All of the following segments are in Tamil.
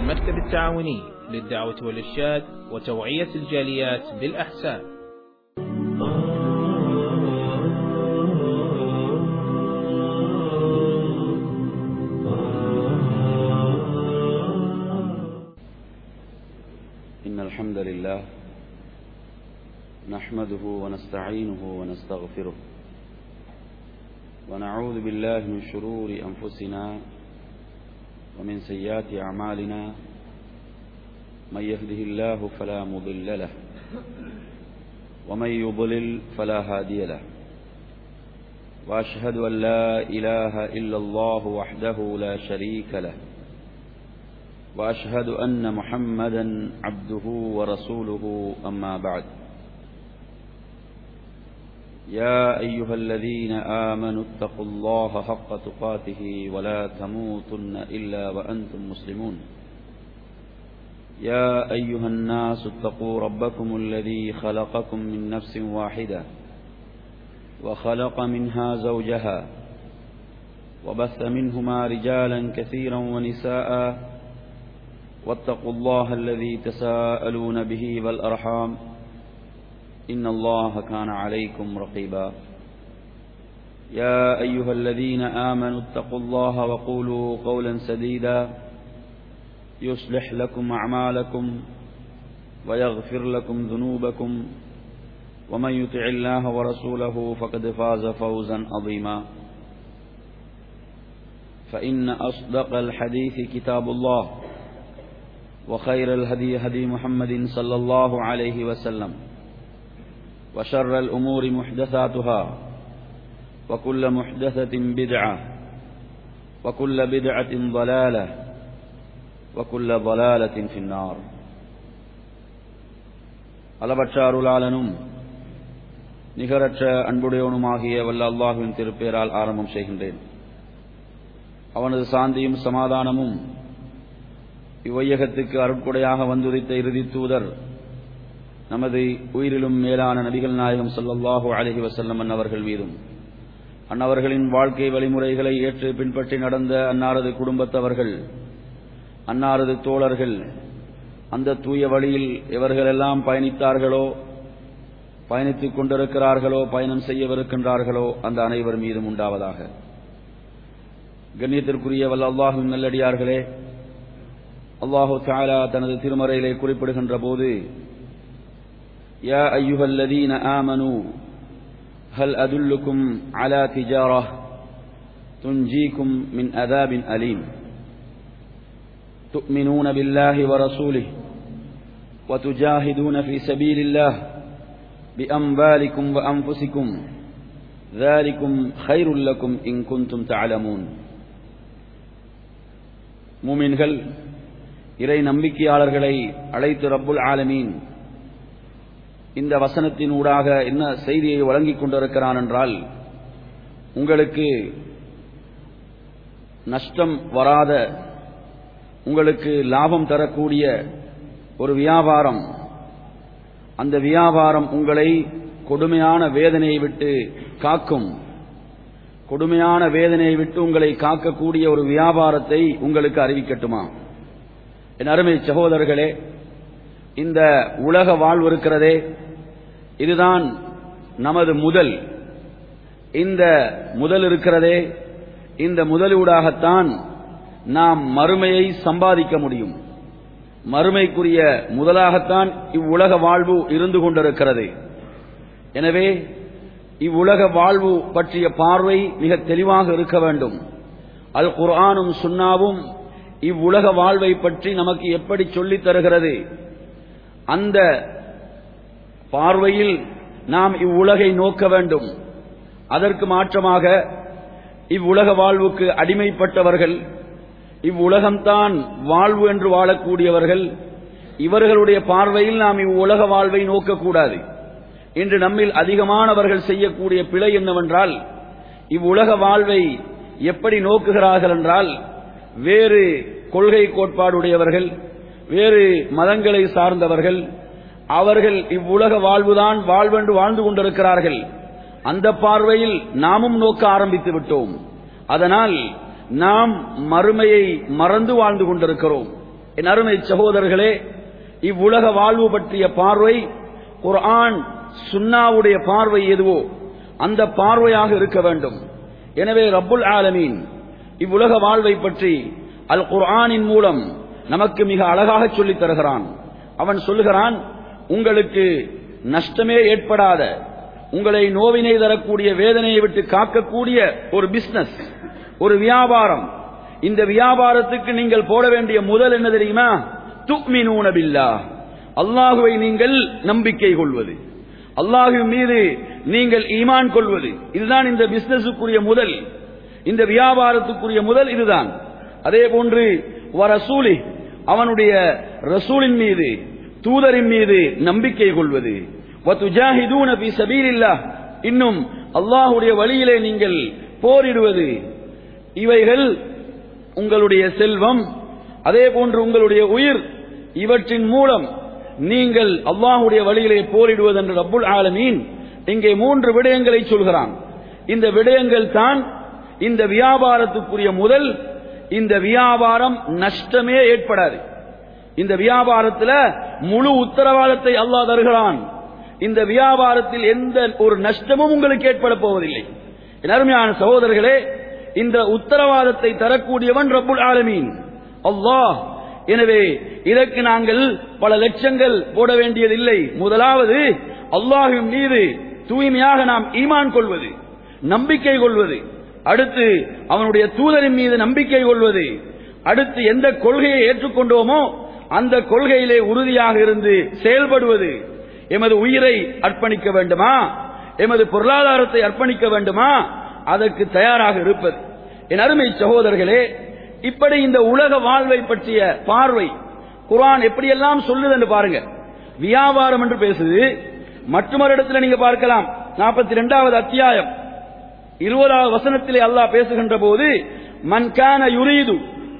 المكتب التعاوني للدعوة والإرشاد وتوعية الجاليات بالأحسان إن الحمد لله نحمده ونستعينه ونستغفره ونعوذ بالله من شرور أنفسنا ومن سيئات أعمالنا من يهده الله فلا مضل له ومن يضلل فلا هادي له وأشهد أن لا إله إلا الله وحده لا شريك له واشهد ان محمدا عبده ورسوله اما بعد يا ايها الذين امنوا اتقوا الله حق تقاته ولا تموتن الا وانتم مسلمون يا ايها الناس اتقوا ربكم الذي خلقكم من نفس واحده وخلق منها زوجها وبث منهما رجالا كثيرا ونساء واتقوا الله الذي تساءلون به والأرحام إن الله كان عليكم رقيبا يا أيها الذين آمنوا اتقوا الله وقولوا قولا سديدا يصلح لكم أعمالكم ويغفر لكم ذنوبكم ومن يطع الله ورسوله فقد فاز فوزا عظيما فإن أصدق الحديث كتاب الله وخير الهدي هدي محمد صلى الله عليه وسلم وشر الأمور محدثاتها وكل محدثة بدعة وكل بدعة ضلالة وكل ضلالة في النار அளவற்ற அருளாளனும் நிகரற்ற அன்புடையவனுமாகிய வல்ல அல்லாஹுவின் திருப்பேரால் ஆரம்பம் செய்கின்றேன் அவனது சாந்தியும் சமாதானமும் இவ்வையகத்துக்கு அருட்கொடையாக வந்துரைத்த இறுதி தூதர் நமது உயிரிலும் மேலான நபிகள் நாயகம் சொல்லல்லாஹு அலஹி வசல்லம் அன்னவர்கள் மீதும் அன்னவர்களின் வாழ்க்கை வழிமுறைகளை ஏற்று பின்பற்றி நடந்த அன்னாரது குடும்பத்தவர்கள் அன்னாரது தோழர்கள் அந்த தூய வழியில் எவர்களெல்லாம் பயணித்தார்களோ பயணித்துக் கொண்டிருக்கிறார்களோ பயணம் செய்யவிருக்கின்றார்களோ அந்த அனைவர் மீதும் உண்டாவதாக கண்ணியத்திற்குரிய வல்ல அல்லாஹும் நல்லடியார்களே அல்லாஹு தாலா தனது திருமறையிலே குறிப்பிடுகின்ற போது யா ஐயுஹல்லதீன ஆமனு ஹல் அதுல்லுக்கும் அலா திஜாரா துன்ஜீக்கும் மின் அதாபின் அலீம் تؤمنون بالله ورسوله وتجاهدون في سبيل الله بأموالكم وأنفسكم ذلكم خير لكم إن كنتم تعلمون மூமின்கள் இறை நம்பிக்கையாளர்களை அழைத்து ரப்புல் ஆலமீன் இந்த வசனத்தின் ஊடாக என்ன செய்தியை வழங்கிக் கொண்டிருக்கிறான் என்றால் உங்களுக்கு நஷ்டம் வராத உங்களுக்கு லாபம் தரக்கூடிய ஒரு வியாபாரம் அந்த வியாபாரம் உங்களை கொடுமையான வேதனையை விட்டு காக்கும் கொடுமையான வேதனையை விட்டு உங்களை காக்கக்கூடிய ஒரு வியாபாரத்தை உங்களுக்கு அறிவிக்கட்டுமா என் அருமை சகோதரர்களே இந்த உலக வாழ்வு இருக்கிறதே இதுதான் நமது முதல் இந்த முதல் இருக்கிறதே இந்த முதலூடாகத்தான் நாம் மறுமையை சம்பாதிக்க முடியும் மறுமைக்குரிய முதலாகத்தான் இவ்வுலக வாழ்வு இருந்து கொண்டிருக்கிறது எனவே இவ்வுலக வாழ்வு பற்றிய பார்வை மிக தெளிவாக இருக்க வேண்டும் அல் குர்ஆனும் சுன்னாவும் இவ்வுலக வாழ்வை பற்றி நமக்கு எப்படி சொல்லித் தருகிறது அந்த பார்வையில் நாம் இவ்வுலகை நோக்க வேண்டும் அதற்கு மாற்றமாக இவ்வுலக வாழ்வுக்கு அடிமைப்பட்டவர்கள் இவ்வுலகம்தான் வாழ்வு என்று வாழக்கூடியவர்கள் இவர்களுடைய பார்வையில் நாம் இவ்வுலக வாழ்வை நோக்கக்கூடாது இன்று நம்மில் அதிகமானவர்கள் செய்யக்கூடிய பிழை என்னவென்றால் இவ்வுலக வாழ்வை எப்படி நோக்குகிறார்கள் என்றால் வேறு கொள்கை கோட்பாடுடையவர்கள் வேறு மதங்களை சார்ந்தவர்கள் அவர்கள் இவ்வுலக வாழ்வுதான் வாழ்வென்று வாழ்ந்து கொண்டிருக்கிறார்கள் அந்த பார்வையில் நாமும் நோக்க ஆரம்பித்து விட்டோம் அதனால் நாம் மறுமையை மறந்து வாழ்ந்து கொண்டிருக்கிறோம் என் அருமை சகோதரர்களே இவ்வுலக வாழ்வு பற்றிய பார்வை குர்ஆன் சுன்னாவுடைய பார்வை எதுவோ அந்த பார்வையாக இருக்க வேண்டும் எனவே ரப்புல் ஆலமீன் இவ்வுலக வாழ்வை பற்றி அல் குர்ஆனின் மூலம் நமக்கு மிக அழகாக சொல்லித் தருகிறான் அவன் சொல்லுகிறான் உங்களுக்கு நஷ்டமே ஏற்படாத உங்களை நோவினை தரக்கூடிய வேதனையை விட்டு காக்கக்கூடிய ஒரு பிசினஸ் ஒரு வியாபாரம் இந்த வியாபாரத்துக்கு நீங்கள் போட வேண்டிய முதல் என்ன தெரியுமா துக்மினூன பில்லாஹ் அல்லாஹுவை நீங்கள் நம்பிக்கை கொள்வது அல்லாஹு மீது நீங்கள் ஈமான் கொள்வது இதுதான் இந்த பிசினஸுக்குரிய முதல் இந்த வியாபாரத்துக்குரிய முதல் இதுதான் அதே போன்று வரசூலி அவனுடைய ரசூலின் மீது தூதரின் மீது நம்பிக்கை கொள்வது வத்துஜாஹிதூன ஃபீ சபீலில்லாஹ் இன்னும் அல்லாஹ்வுடைய வழியிலே நீங்கள் போரிடுவது இவைகள் உங்களுடைய செல்வம் அதே போன்று உங்களுடைய உயிர் இவற்றின் மூலம் நீங்கள் அல்லாஹ்வுடைய வழியிலே போரிடுவது என்று ரப்புல் ஆலமீன் இங்கே மூன்று விடயங்களை சொல்கிறான் இந்த விடயங்கள் தான் இந்த வியாபாரத்துக்குரிய முதல் இந்த வியாபாரம் நஷ்டமே ஏற்படாது இந்த வியாபாரத்தில் முழு உத்தரவாதத்தை அல்லாஹ் தருகிறான் இந்த வியாபாரத்தில் எந்த ஒரு நஷ்டமும் உங்களுக்கு ஏற்பட போவதில்லை என் அருமையான சகோதரர்களே இந்த உத்தரவாதத்தை தரக்கூடியவன் ரப்புல் ஆலமீன் அல்லாஹ் எனவே இதற்கு நாங்கள் பல லட்சங்கள் போட வேண்டியதில்லை முதலாவது அல்லாஹின் மீது தூய்மையாக நாம் ஈமான் கொள்வது நம்பிக்கை கொள்வது அடுத்து அவனுடைய தூதரின் மீது நம்பிக்கை கொள்வது அடுத்து எந்த கொள்கையை ஏற்றுக்கொண்டோமோ அந்த கொள்கையிலே உறுதியாக இருந்து செயல்படுவது எமது உயிரை அர்ப்பணிக்க வேண்டுமா எமது பொருளாதாரத்தை அர்ப்பணிக்க வேண்டுமா அதற்கு தயாராக இருப்பது என் அருமை சகோதரர்களே இப்படி இந்த உலக வாழ்வை பற்றிய பார்வை குர்ஆன் எப்படியெல்லாம் சொல்லுது என்று பாருங்க வியாபாரம் என்று பேசுது மற்றொரு இடத்துல நீங்க பார்க்கலாம் நாற்பத்தி ரெண்டாவது அத்தியாயம் இருபதாவது வசனத்திலே அல்லாஹ் பேசுகின்ற போது மன்கான யுரீது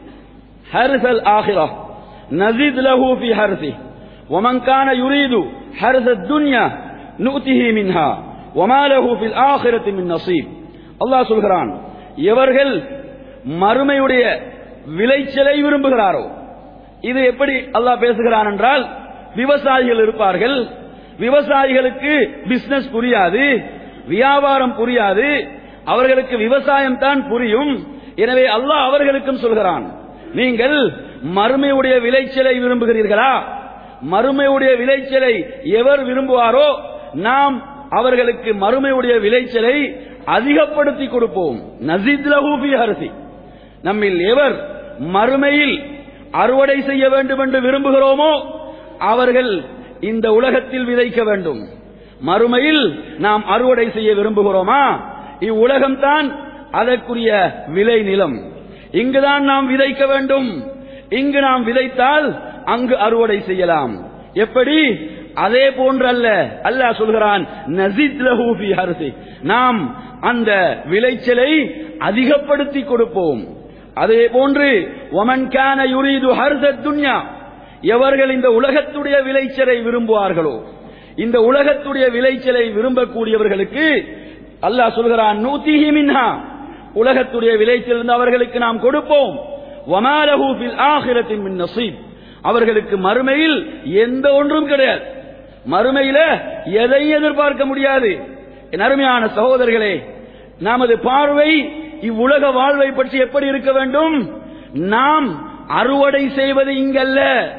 ஹர்சல் ஆஹிரா நசித் லஹு ஃபி ஹர்சி ومن كان يريد حرث الدنيا نؤته منها وما له في الآخرة من نصيب அல்லாஹ் சொல்கிறான் எவர்கள் மறுமையுடைய விளைச்சலை விரும்புகிறாரோ இது எப்படி அல்லாஹ் பேசுகிறான் என்றால் விவசாயிகள் இருப்பார்கள் விவசாயிகளுக்கு பிசினஸ் புரியாது வியாபாரம் புரியாது அவர்களுக்கு விவசாயம் தான் புரியும் எனவே அல்லாஹ் அவர்களுக்கும் சொல்கிறான் நீங்கள் மறுமையுடைய விளைச்சலை விரும்புகிறீர்களா மறுமையுடைய விளைச்சலை எவர் விரும்புவாரோ நாம் அவர்களுக்கு மறுமையுடைய விளைச்சலை அதிகப்படுத்தி கொடுப்போம் நசித் லஹூபி அரிசி நம்மில் எவர் மறுமையில் அறுவடை செய்ய வேண்டும் என்று விரும்புகிறோமோ அவர்கள் இந்த உலகத்தில் விதைக்க வேண்டும் மறுமையில் நாம் அறுவடை செய்ய விரும்புகிறோமா இவ்வுலகம்தான் அதற்குரிய விளை நிலம் இங்குதான் நாம் விதைக்க வேண்டும் இங்கு நாம் விதைத்தால் அங்கு அறுவடை செய்யலாம் எப்படி அதே போன்றல்ல அல்லாஹ் சொல்கிறான் நசித் லஹூபி ஹர்சி நாம் அந்த விளைச்சலை அதிகப்படுத்தி கொடுப்போம் அதே போன்று ஒமன் கான யுரீது ஹர்சத் துன்யா எவர்கள் இந்த உலகத்துடைய விளைச்சலை விரும்புவார்களோ இந்த உலகத்துடைய விளைச்சலை விரும்பக்கூடியவர்களுக்கு அல்லாஹ் சொல்கிறான் நூத்திஹி மின்ஹா உலகத்துடைய விளைச்சல் இருந்து அவர்களுக்கு நாம் கொடுப்போம் வமாலஹு ஃபில் ஆখিরাতিன் மின் நஸீப் அவர்களுக்கு மறுமையில் எந்த ஒன்றும் கிடையாது மறுமையில எதை எதிர்பார்க்க முடியாது என் அருமையான சகோதரர்களே நமது பார்வை இவ்வுலக வாழ்வை பற்றி எப்படி இருக்க வேண்டும் நாம் அறுவடை செய்வது இங்கல்ல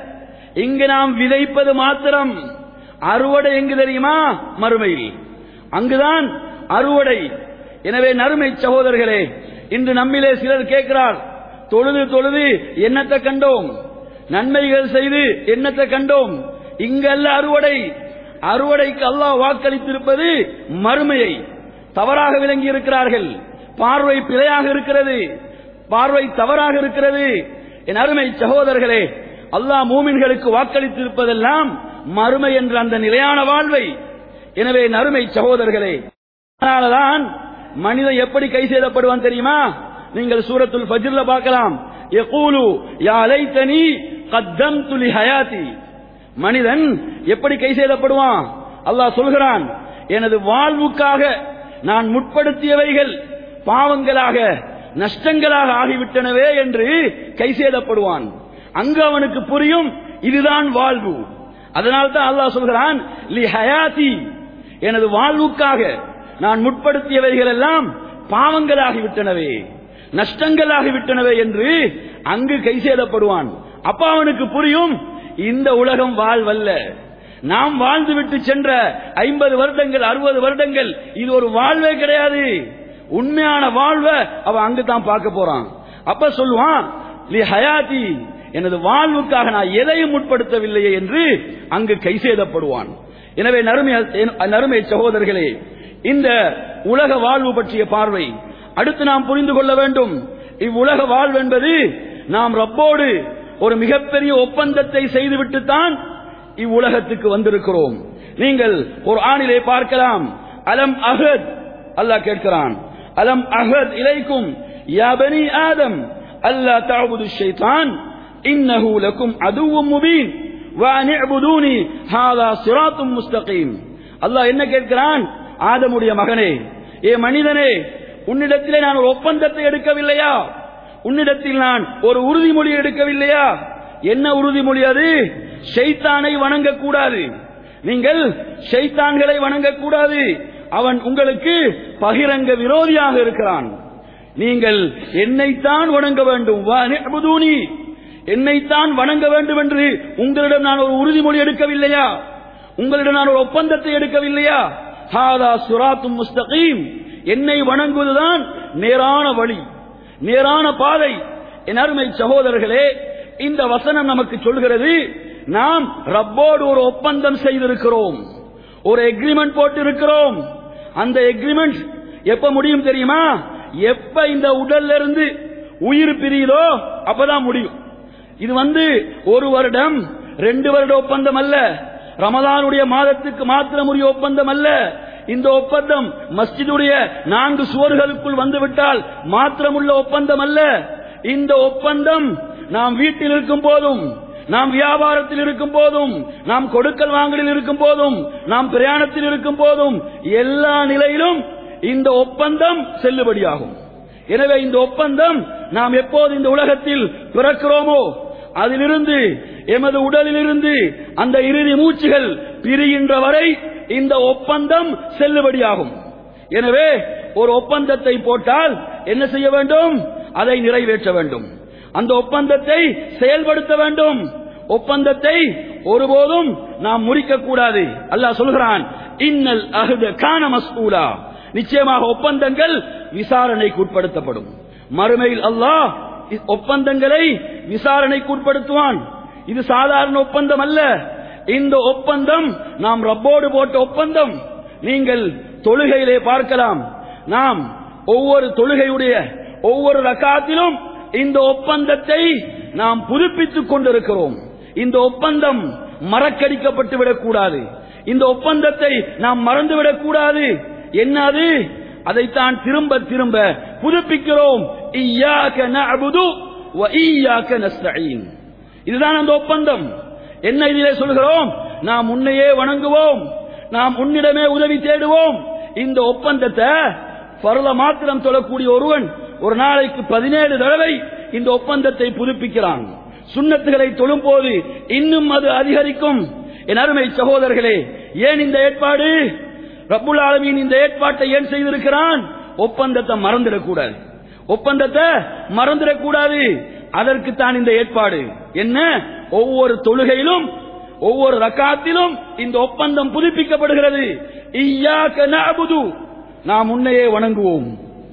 இங்கு நாம் விதைப்பது மாத்திரம் அறுவடை எங்கு தெரியுமா மறுமையில் அங்குதான் அறுவடை எனவே நறுமை சகோதரர்களே இன்று நம்மிலே சிலர் கேட்கிறார் தொழுது தொழுது என்னத்தை கண்டோம் நன்மைகள் செய்து என்னத்தை கண்டோம் இங்கல்ல அறுவடை அறுவடைக்கு அல்லாஹ் வாக்களித்திருப்பது மறுமையை தவறாக விளங்கி இருக்கிறார்கள் பார்வை பிழையாக இருக்கிறது பார்வை தவறாக இருக்கிறது என் அருமை சகோதரர்களே அல்லாஹ் மூமின்களுக்கு வாக்களித்திருப்பதெல்லாம் மறுமை என்ற அந்த நிலையான வாழ்வை எனவே நறுமை சகோதரர்களே அதனாலதான் மனிதன் எப்படி கை செய்தப்படுவான் தெரியுமா நீங்கள் சூரத்துல் ஃபஜ்ர்ல பார்க்கலாம் யகூலு யா லைத்தனி கத்தம்து லி ஹயாதி மனிதன் எப்படி கை செய்தப்படுவான் அல்லாஹ் சொல்கிறான் எனது வாழ்வுக்காக நான் முற்படுத்தியவைகள் பாவங்களாக நஷ்டங்களாக ஆகிவிட்டனவே என்று கை செய்தப்படுவான் அங்கு அவனுக்கு புரியும் இதுதான் வாழ்வு அதனால் தான் அல்லாஹ் சொல்கிறான் லி ஹயாதி எனது வாழ்வுக்காக நான் முற்படுத்தியவைகள் எல்லாம் பாவங்களாகிவிட்டனவே நஷ்டங்களாகிவிட்டனவே என்று அங்கு கை சேதப்படுவான் அப்ப அவனுக்கு புரியும் இந்த உலகம் வாழ்வல்ல நாம் வாழ்ந்துவிட்டு சென்ற ஐம்பது வருடங்கள் அறுபது வருடங்கள் இது ஒரு வாழ்வே கிடையாது உண்மையான வாழ்வை அவன் அங்கு தான் பார்க்க போறான் அப்ப சொல்லுவான் லி ஹயாதி எனது வாழ்வுக்காக நான் எதையும் முற்படுத்தவில்லையே என்று அங்கு கை சேதப்படுவான் எனவே நறுமை நறுமை சகோதரர்களே இந்த உலக வாழ்வு பற்றிய பார்வை அடுத்து நாம் புரிந்து கொள்ள வேண்டும் இவ்வுலக வாழ்வு என்பது நாம் ரப்போடு ஒரு மிகப்பெரிய ஒப்பந்தத்தை செய்துவிட்டுத்தான் இவ்வுலகத்துக்கு வந்திருக்கிறோம் நீங்கள் ஒரு ஆணிலே பார்க்கலாம் அலம் அஹத் அல்லாஹ் கேட்கிறான் அலம் அஹத் இலைக்கும் யா பனி ஆதம் அல்லா தஅபுது ஷைத்தான் இன்னஹு லக்கும் அதுவும் முபீன் وأن اعبدوني هذا صراط مستقيم அல்லாஹ் என்ன கேட்கிறான் ஆதமுடைய மகனே ஏ மனிதனே உன்னிடத்திலே நான் ஒரு ஒப்பந்தத்தை எடுக்கவில்லையா உன்னிடத்தில் நான் ஒரு உறுதிமொழி எடுக்கவில்லையா என்ன உறுதிமொழி அது ஷைத்தானை வணங்கக்கூடாது நீங்கள் ஷைத்தான்களை வணங்கக்கூடாது அவன் உங்களுக்கு பகிரங்க விரோதியாக இருக்கிறான் நீங்கள் என்னைத்தான் வணங்க வேண்டும் வா என்னைத்தான் வணங்க வேண்டும் என்று உங்களிடம் நான் ஒரு உறுதிமொழி எடுக்கவில்லையா உங்களிடம் நான் ஒரு ஒப்பந்தத்தை எடுக்கவில்லையா ஹாதா சுராத்தும் முஸ்தகீம் என்னை வணங்குவதுதான் நேரான வழி நேரான பாதை என் அருமை சகோதரர்களே இந்த வசனம் நமக்கு சொல்கிறது நாம் ரப்போடு ஒரு ஒப்பந்தம் செய்திருக்கிறோம் ஒரு எக்ரிமெண்ட் போட்டு இருக்கிறோம் அந்த எக்ரிமெண்ட் எப்ப முடியும் தெரியுமா எப்ப இந்த உடல்ல இருந்து உயிர் பிரியுதோ அப்பதான் முடியும் இது வந்து ஒரு வருடம் ரெண்டு வருட ஒப்பந்தம் அல்ல ரமதானுடைய மாதத்துக்கு மாத்திரம் உரிய ஒப்பந்தம் அல்ல இந்த ஒப்பந்தம் மஸ்ஜிதுடைய நான்கு சுவர்களுக்குள் வந்துவிட்டால் மாத்திரமுள்ள ஒப்பந்தம் அல்ல இந்த ஒப்பந்தம் நாம் வீட்டில் இருக்கும் போதும் நாம் வியாபாரத்தில் இருக்கும் போதும் நாம் கொடுக்கல் வாங்கலில் இருக்கும் போதும் நாம் பிரயாணத்தில் இருக்கும் போதும் எல்லா நிலையிலும் இந்த ஒப்பந்தம் செல்லுபடியாகும் எனவே இந்த ஒப்பந்தம் நாம் எப்போது இந்த உலகத்தில் பிறக்கிறோமோ அதிலிருந்து எமது உடலிலிருந்து அந்த இறுதி மூச்சுகள் பிரிகின்ற வரை இந்த ஒப்பந்தம் செல்லுபடியாகும் எனவே ஒரு ஒப்பந்தத்தை போட்டால் என்ன செய்ய வேண்டும் அதை நிறைவேற்ற வேண்டும் அந்த ஒப்பந்தத்தை செயல்படுத்த வேண்டும் ஒப்பந்தத்தை ஒருபோதும் நாம் முறிக்க கூடாது அல்லாஹ் சொல்கிறான் இன்னல் அஹ்த கான மஸ்ஊலா நிச்சயமாக ஒப்பந்தங்கள் விசாரணைக்கு உட்படுத்தப்படும் மறுமையில் அல்லாஹ் ஒப்பந்தங்களை விசாரணைக்கு உட்படுத்துவான் இது சாதாரண ஒப்பந்தம் அல்ல இந்த ஒப்பந்தம் நாம் ரப்போடு போட்ட ஒப்பந்தம் நீங்கள் தொழுகையிலே பார்க்கலாம் நாம் ஒவ்வொரு தொழுகையுடைய ஒவ்வொரு ரக்காத்திலும் இந்த ஒப்பந்தத்தை நாம் புதுப்பித்துக் கொண்டிருக்கிறோம் இந்த ஒப்பந்தம் மறக்கடிக்கப்பட்டு விடக்கூடாது இந்த ஒப்பந்தத்தை நாம் மறந்துவிடக் கூடாது என்ன அது அதைத்தான் திரும்ப திரும்ப புதுப்பிக்கிறோம் இய்யாக நஅபுது வ இய்யாக நஸ்தஈன் இதுதான் அந்த ஒப்பந்தம் என்ன இதிலே சொல்கிறோம் நாம் உன்னையே வணங்குவோம் நாம் உன்னிடமே உதவி தேடுவோம் இந்த ஒப்பந்தத்தை பரல மாத்திரம் தொழக்கூடிய ஒருவன் ஒரு நாளைக்கு பதினேழு தடவை இந்த ஒப்பந்தத்தை புதுப்பிக்கிறான் சுண்ணத்துகளை தொழும் போது இன்னும் அது அதிகரிக்கும் என் அருமை சகோதரர்களே ஏன் இந்த ஏற்பாடு ரப்புல் ஆலமீன் இந்த ஏற்பாட்டை ஏன் செய்திருக்கிறான் ஒப்பந்தத்தை மறந்துடக்கூடாது ஒப்பந்தத்தை மறந்துடக்கூடாது அதற்கு தான் இந்த ஏற்பாடு என்ன ஒவ்வொரு தொழுகையிலும் ஒவ்வொரு ரக்காத்திலும் இந்த ஒப்பந்தம் புதுப்பிக்கப்படுகிறது இய்யாக நஅபுது நாம் உன்னையே வணங்குவோம்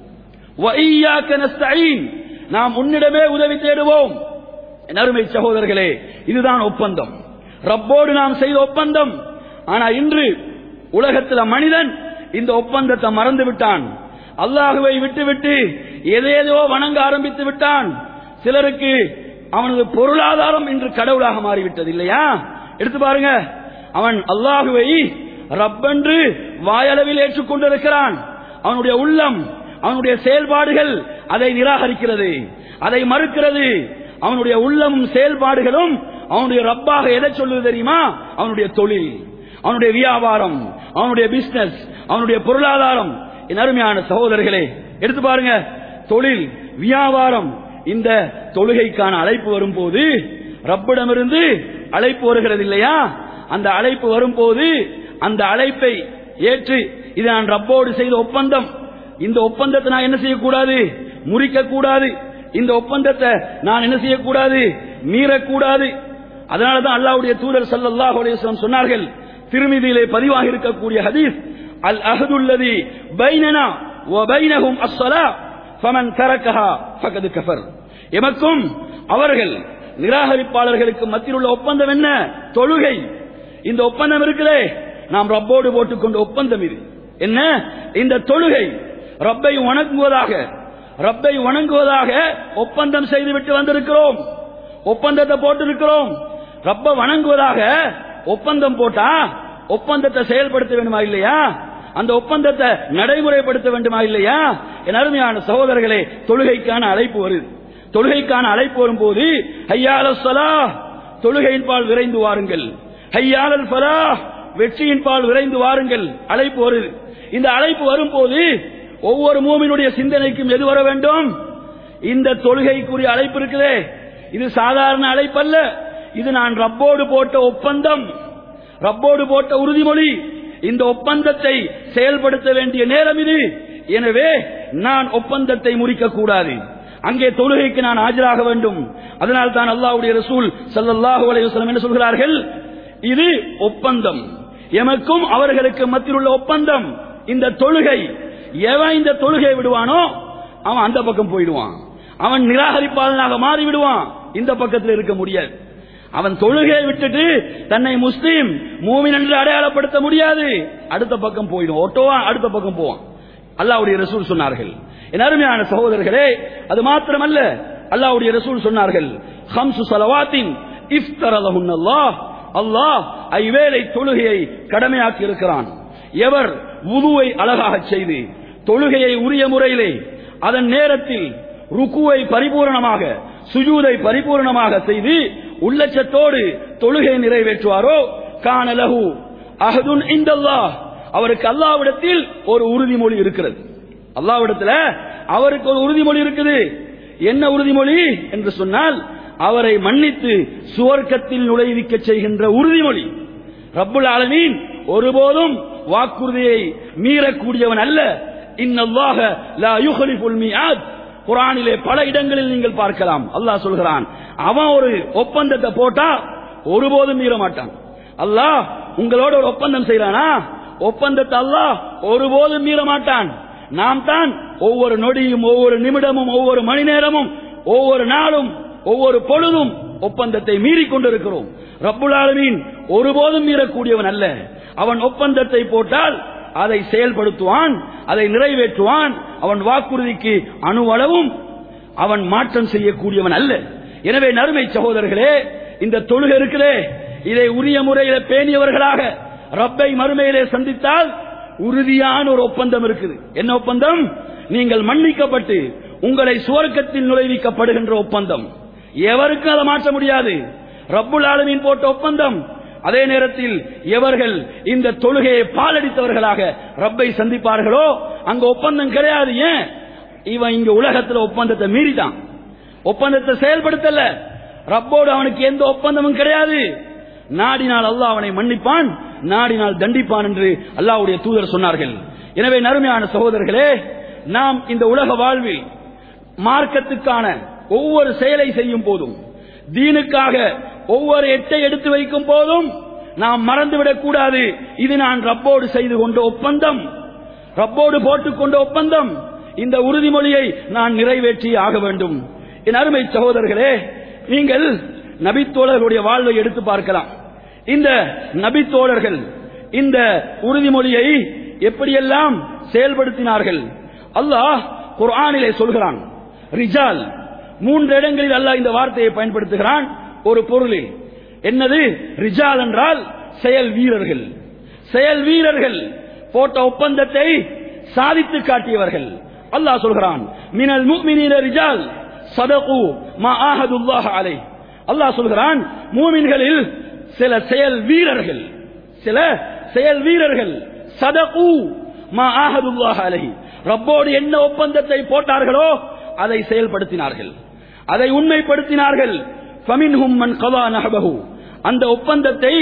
வ இய்யாக நஸ்தஈன் நாம் உன்னிடமே உதவி தேடுவோம் என் அருமை சகோதரர்களே இதுதான் ஒப்பந்தம் ரப்போடு நாம் செய்த ஒப்பந்தம் ஆனா இன்று உலகத்தில் மனிதன் இந்த ஒப்பந்தத்தை மறந்து விட்டான் அல்லாஹுவை விட்டுவிட்டு எதேதோ வணங்க ஆரம்பித்து விட்டான் சிலருக்கு அவனது பொருளாதாரம் இன்று கடவுளாக மாறிவிட்டது இல்லையா எடுத்து பாருங்க அவன் அல்லாஹுவை ரப்பென்று வாயளவில் ஏற்றுக்கொண்டிருக்கிறான் அவனுடைய உள்ளம் அவனுடைய செயல்பாடுகள் அதை நிராகரிக்கிறது அதை மறுக்கிறது அவனுடைய உள்ளமும் செயல்பாடுகளும் அவனுடைய ரப்பாக எதை சொல்லுது தெரியுமா அவனுடைய தொழில் அவனுடைய வியாபாரம் அவனுடைய பிசினஸ் அவனுடைய பொருளாதாரம் என் அருமையான சகோதரர்களே எடுத்து பாருங்க தொழில் வியாபாரம் இந்த தொழுகைக்கான அழைப்பு வரும்போது ரப்பிடமிருந்து அழைப்பு வருகிறது இல்லையா அந்த அழைப்பு வரும்போது அந்த அழைப்பை ஏற்று இது நான் ரப்போடு செய்த ஒப்பந்தம் இந்த ஒப்பந்தத்தை நான் என்ன செய்யக்கூடாது முறிக்க கூடாது இந்த ஒப்பந்தத்தை நான் என்ன செய்யக்கூடாது மீறக்கூடாது அதனாலதான் அல்லாஹ்வுடைய தூதர் ஸல்லல்லாஹு அலைஹி வஸல்லம் சொன்னார்கள் திருமிதியிலே பதிவாக இருக்கக்கூடிய ஹதீஸ் அல் அஹதுல்லதி பைனனா வ பைனஹும் அஸ்ஸலா ஃபமன் தரக்கஹா ஃபகத் கஃபர் எமக்கும் அவர்கள் நிராகரிப்பாளர்களுக்கு மத்தியில் உள்ள ஒப்பந்தம் என்ன தொழுகை இந்த ஒப்பந்தம் இருக்குதே நாம் ரப்போடு போட்டுக்கொண்ட ஒப்பந்தம் இது என்ன இந்த தொழுகை ரப்பை வணங்குவதாக ரப்பை வணங்குவதாக ஒப்பந்தம் செய்துவிட்டு வந்திருக்கிறோம் ஒப்பந்தத்தை போட்டிருக்கிறோம் ரப்ப வணங்குவதாக ஒப்பந்தம் போட்டா ஒப்பந்தத்தை செயல்படுத்த வேண்டுமா இல்லையா அந்த ஒப்பந்தத்தை நடைமுறைப்படுத்த வேண்டுமா இல்லையா என் அருமையான சகோதரர்களே தொழுகைக்கான அழைப்பு வருது தொழுகைக்கான அழைப்பு வரும்போது ஹையால சலா தொழுகையின் பால் விரைந்து வாருங்கள் ஹையாலல் ஃபலா வெற்றியின் பால் விரைந்து வாருங்கள் அழைப்பு வருது இந்த அழைப்பு வரும்போது ஒவ்வொரு மூமினுடைய சிந்தனைக்கும் எது வர வேண்டும் இந்த தொழுகைக்குரிய அழைப்பு இருக்குதே இது சாதாரண அழைப்பல்ல இது நான் ரப்போடு போட்ட ஒப்பந்தம் ரப்போடு போட்ட உறுதிமொழி இந்த ஒப்பந்தத்தை செயல்படுத்த வேண்டிய நேரம் இது எனவே நான் ஒப்பந்தத்தை முறிக்க கூடாது அங்கே தொழுகைக்கு நான் ஆஜராக வேண்டும் அதனால் தான் அல்லாஹ்வுடைய ரசூல் ஸல்லல்லாஹு அலைஹி வஸல்லம் என்ன சொல்கிறார்கள் இது ஒப்பந்தம் எமக்கும் அவர்களுக்கு மத்தியில் உள்ள ஒப்பந்தம் இந்த தொழுகை எவன் இந்த தொழுகை விடுவானோ அவன் அந்த பக்கம் போயிடுவான் அவன் நிராகரிப்பாளனாக மாறி விடுவான் இந்த பக்கத்தில் இருக்க முடியாது அவன் தொழுகையை விட்டுட்டு தன்னை முஸ்லீம் மூமின் என்று அடையாளப்படுத்த முடியாது அடுத்த பக்கம் போயிடும் ஒட்டோவா அடுத்த பக்கம் போவான் அல்லாவுடைய ரசூல் சொன்னார்கள் என் அருமையான சகோதரர்களே அது மாத்திரமல்ல அல்லாவுடைய ரசூல் சொன்னார்கள் ஹம்சு சலவாத்தின் இஃப்தரலஹுன் அல்லாஹ் அல்லாஹ் ஐவேளை தொழுகையை கடமையாக்கி இருக்கிறான் எவர் உதுவை அழகாக செய்து தொழுகையை உரிய முறையிலே அதன் நேரத்தில் ருக்குவை பரிபூரணமாக சுஜூதை பரிபூரணமாக செய்து உள்ளச்சத்தோடு தொழுகை நிறைவேற்றுவாரோ காணலகு அஹதுன் இந்தல்லாஹ் அவருக்கு அல்லாவிடத்தில் ஒரு உறுதிமொழி இருக்கிறது அல்லாவிடத்துல அவருக்கு ஒரு உறுதிமொழி இருக்குது என்ன உறுதிமொழி என்று சொன்னால் அவரை மன்னித்து சுவர்க்கத்தில் நுழைவிக்க செய்கின்ற உறுதிமொழி ரப்புல் ஆலமீன் ஒருபோதும் வாக்குறுதியை மீறக்கூடியவன் அல்ல இன்னல்லாக லா யுஹலிஃபுல் மிஆத் குரானிலே பல இடங்களில் நீங்கள் பார்க்கலாம் அல்லாஹ் சொல்கிறான் அவன் ஒரு ஒப்பந்தத்தை போட்டா ஒருபோதும் மீற மாட்டான் அல்லாஹ் உங்களோட ஒரு ஒப்பந்தம் செய்யறானா ஒப்பந்தத்தை அல்லாஹ் ஒருபோதும் மீற மாட்டான் நாம் தான் ஒவ்வொரு நொடியும் ஒவ்வொரு நிமிடமும் ஒவ்வொரு மணி நேரமும் ஒவ்வொரு நாளும் ஒவ்வொரு பொழுதும் ஒப்பந்தத்தை மீறிக் கொண்டிருக்கிறோம் ரப்புல் ஆலமீன் ஒருபோதும் மீறக்கூடியவன் அல்ல அவன் ஒப்பந்தத்தை போட்டால் அதை செயல்படுத்துவான் அதை நிறைவேற்றுவான் அவன் வாக்குறுதிக்கு அணுவளவும் அவன் மாற்றம் செய்யக்கூடியவன் அல்ல எனவே நறுமை சகோதரர்களே இந்த தொழுகை இருக்குதே இதை உரிய முறையில பேணியவர்களாக ரப்பை மறுமையிலே சந்தித்தால் உறுதியான ஒரு ஒப்பந்தம் இருக்குது என்ன ஒப்பந்தம் நீங்கள் மன்னிக்கப்பட்டு உங்களை சுவர்க்கத்தில் நுழைவிக்கப்படுகின்ற ஒப்பந்தம் எவருக்கும் அதை மாற்ற முடியாது ரப்புல் ஆலமீன் போட்ட ஒப்பந்தம் அதே நேரத்தில் எவர்கள் இந்த தொழுகையை பாலடித்தவர்களாக ரப்பை சந்திப்பார்களோ அங்க ஒப்பந்தம் கிடையாது ஏன் இவன் இங்க உலகத்துல ஒப்பந்தத்தை மீறிட்டான் ஒப்பந்தத்தை செயல்படுத்தல ரப்போடு அவனுக்கு எந்த ஒப்பந்தமும் கிடையாது நாடினால் அல்லாஹ் அவனை மன்னிப்பான் நாடினால் தண்டிப்பான் என்று அல்லாஹ்வுடைய தூதர் சொன்னார்கள் எனவே நறுமையான சகோதரர்களே நாம் இந்த உலக வாழ்வில் மார்க்கத்துக்கான ஒவ்வொரு செயலை செய்யும் போதும் தீனுக்காக ஒவ்வொரு எட்டை எடுத்து வைக்கும் போதும் நாம் மறந்துவிடக் கூடாது இது நான் ரப்போடு செய்து கொண்ட ஒப்பந்தம் ரப்போடு போட்டுக்கொண்ட ஒப்பந்தம் இந்த உறுதிமொழியை நான் நிறைவேற்றி ஆக வேண்டும் என் அருமை சகோதரர்களே நீங்கள் நபித்தோழர்களுடைய வாழ்வை எடுத்து பார்க்கலாம் இந்த நபித்தோழர்கள் இந்த உறுதிமொழியை எப்படியெல்லாம் செயல்படுத்தினார்கள் அல்லாஹ் குர்ஆனிலே சொல்கிறான் ரிஜால் மூன்று இடங்களில் அல்லாஹ் இந்த வார்த்தையை பயன்படுத்துகிறான் ஒரு பொருளில் என்னது ரிஜால் என்றால் செயல் வீரர்கள் செயல் வீரர்கள் போட்ட ஒப்பந்தத்தை சாதித்து காட்டியவர்கள் அல்லாஹ் சொல்கிறான் மினல் முஃமினீன ரிஜால் சதகு மா ஆஹதுல்லாஹ் அலை அல்லாஹ் சொல்கிறான் மூமின்களில் சில செயல் வீரர்கள் சில செயல் வீரர்கள் சதகு மா ஆஹதுல்லாஹ் அலை ரப்போடு என்ன ஒப்பந்தத்தை போட்டார்களோ அதை செயல்படுத்தினார்கள் அதை உண்மைப்படுத்தினார்கள் ஃபமின்ஹும் மன் கதா நஹபஹு அந்த ஒப்பந்தத்தை